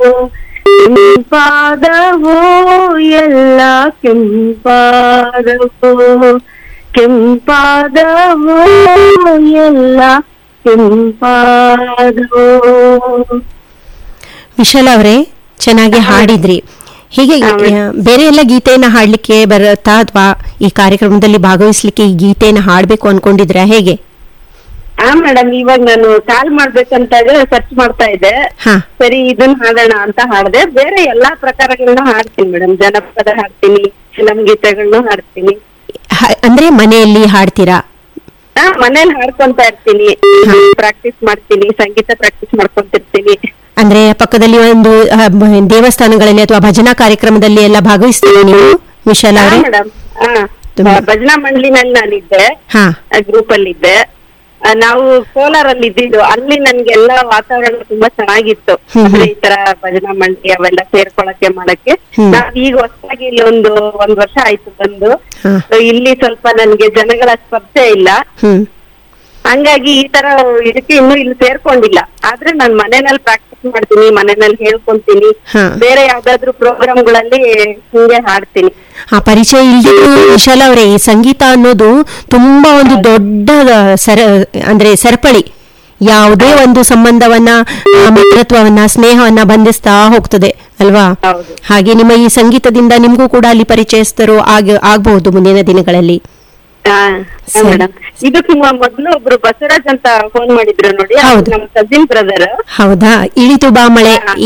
ಕೆಂಪಾದವೋ ಎಲ್ಲ ಕೆಂಪಾದವೋ ಕೆಂಪಾದವೋ ಎಲ್ಲ ಕೆಂಪಾದವೋ ವಿಶಾಲ ಅವರೇ ಚೆನ್ನಾಗಿ ಹಾಡಿದ್ರಿ ಹೀಗೆ ಹಾ, ಮೇಡಮ್. ಆ, ಬೇರೆ ಎಲ್ಲ ಗೀತೆಯನ್ನ ಹಾಡ್ಲಿಕ್ಕೆ ಬರುತ್ತಾ ಅಥವಾ ಈ ಕಾರ್ಯಕ್ರಮದಲ್ಲಿ ಭಾಗವಹಿಸ್ಲಿಕ್ಕೆ ಈ ಗೀತೆಯನ್ನ ಹಾಡ್ಬೇಕು ಅನ್ಕೊಂಡಿದ್ರಾ ಹೇಗೆ ಹಾ ಮೇಡಮ್ ಇವಾಗ ನಾನು ಕಾಲ್ ಮಾಡ್ಬೇಕಂತ ಸರ್ಚ್ ಮಾಡ್ತಾ ಇದ್ದೆ ಹಾ ಸರಿ ಇದನ್ನ ಹಾಡೋಣ ಅಂತ ಹಾಡ್ದೆ ಬೇರೆ ಎಲ್ಲಾ ಪ್ರಕಾರಗಳನ್ನ ಹಾಡ್ತೀನಿ ಮೇಡಮ್ ಜನಪದ ಹಾಡ್ತೀನಿ ಫಿಲಂ ಗೀತೆಗಳನ್ನ ಹಾಡ್ತೀನಿ ಹ- ಅಂದ್ರೆ ಮನೆಯಲ್ಲಿ ಹಾಡ್ತೀರಾ ಹಾ ಮನೇಲಿ ಹಾಡ್ಕೊಂತ ಇರ್ತೀನಿ ಪ್ರಾಕ್ಟೀಸ್ ಮಾಡ್ತೀನಿ ಸಂಗೀತ ಪ್ರಾಕ್ಟೀಸ್ ಮಾಡ್ಕೊಂತಿರ್ತೀನಿ ಅಂದ್ರೆ ಪಕ್ಕದಲ್ಲಿ ಒಂದು ಆ, ಬ- ದೇವಸ್ಥಾನಗಳಲ್ಲಿ ಅಥವಾ ಭಜನಾ ಕಾರ್ಯಕ್ರಮದಲ್ಲಿ ಎಲ್ಲ ಭಾಗವಹಿಸ್ತೀರಾ ನೀವು ವಿಶಾಲ ಹಾ ಅವರೇ ಮೇಡಮ್ ಹಾ ತುಂಬಾ- ಭಜನಾ ಮಂಡಳಿನಲ್ಲಿ ನಾನಿದ್ದೆ ಹಾ ಗ್ರೂಪ್ ಅಲ್ಲಿ ಇದ್ದೆ ಆ, ನಾವು ಕೋಲಾರಲ್ಲಿ ಇದ್ದಿದ್ದು ಅಲ್ಲಿ ನನ್ಗೆಲ್ಲ ವಾತಾವರಣ ತುಂಬಾ ಚೆನ್ನಾಗಿತ್ತು ಹ್ಮ್ ಹ್ಮ್. ಅಂದ್ರೆ ಈ ತರ ಭಜನಾ ಮಂಡಳಿ ಅವೆಲ್ಲ ಸೇರ್ಕೊಳಕ್ಕೆ ಮಾಡಕ್ಕೆ ಹ್ಮ್. ನಾವ್ ಈಗ ಹೊಸದಾಗಿ ಇಲ್ಲಿ ಒಂದು ಒಂದ್ ವರ್ಷ ಆಯ್ತು ಬಂದು ಹಾ. So ಇಲ್ಲಿ ಸ್ವಲ್ಪ ನನ್ಗೆ ಜನಗಳ ಸ್ಪರ್ಶೆ ಇಲ್ಲ ಹ್ಮ್ ಹಂಗಾಗಿ ಈ ತರ ಇದಕ್ಕೆ ಇನ್ನೂ ಇಲ್ಲಿ ಸೇರ್ಕೊಂಡಿಲ್ಲ ಆದ್ರೆ ನಾನ್ ಮನೆಯಲ್ಲಿ ಪ್ರಾಕ್ಟೀಸ್ ಮಾಡ್ತೀನಿ ಮನೆಯಲ್ಲಿ ಹೇಳ್ಕೊಂತೀನಿ ಹಾ. ಬೇರೆ ಯಾವ್ದಾದ್ರು ಪ್ರೋಗ್ರಾಮ್ಗಳಲ್ಲಿ ಹಿಂಗೆ ಹಾಡ್ತೀನಿ ಆ ಪರಿಚಯ ಇಲ್ದಿದ್ರು ವಿಶಾಲ ಅವರೇ ಈ ಸಂಗೀತ ಅನ್ನೋದು ತುಂಬಾ ಒಂದು ದೊಡ್ಡ ಸರ ಅಂದ್ರೆ ಸರಪಳಿ ಯಾವುದೇ ಒಂದು ಸಂಬಂಧವನ್ನ ಆ, ಮಿತ್ರತ್ವವನ್ನ ಸ್ನೇಹವನ್ನ ಬಂಧಿಸ್ತಾ ಹೋಗ್ತದೆ ಅಲ್ವಾ ಹೌದು. ಹಾಗೆ ನಿಮ್ಮ ಈ ಸಂಗೀತದಿಂದ ನಿಮ್ಗೂ ಕೂಡ ಅಲ್ಲಿ ಪರಿಚಯಸ್ಥರು ಆಗ ಆಗ್ಬಹುದು ಮುಂದಿನ ದಿನಗಳಲ್ಲಿ ಹಾ ಸರಿ. ಮೇಡಮ್ ಇದಕ್ಕೆ ಮ- ಮೊದ್ಲು ಒಬ್ರು ಬಸವರಾಜ್ ಅಂತ ಫೋನ್ ಮಾಡಿದ್ರು ನೋಡಿ ಅವ್ರು ಹೌದು. ನಮ್ ಕಸಿನ್ ಬ್ರದರ್ ಹೌದಾ ಇಳಿತು ಬಾ ಮಳೆ